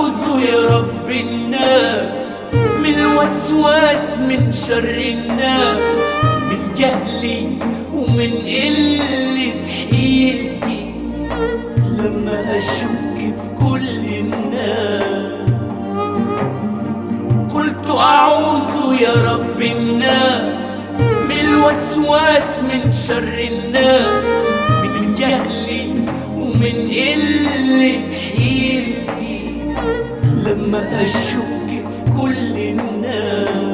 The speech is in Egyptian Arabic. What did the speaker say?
أعوذ يا رب الناس من الوسواس من شر الناس من جهلي ومن قلة حيلتي لما أشك في كل الناس قلت أعوذ يا رب الناس من الوسواس من شر الناس من جهلي ومن قلة حيلتي لما أشك في كل الناس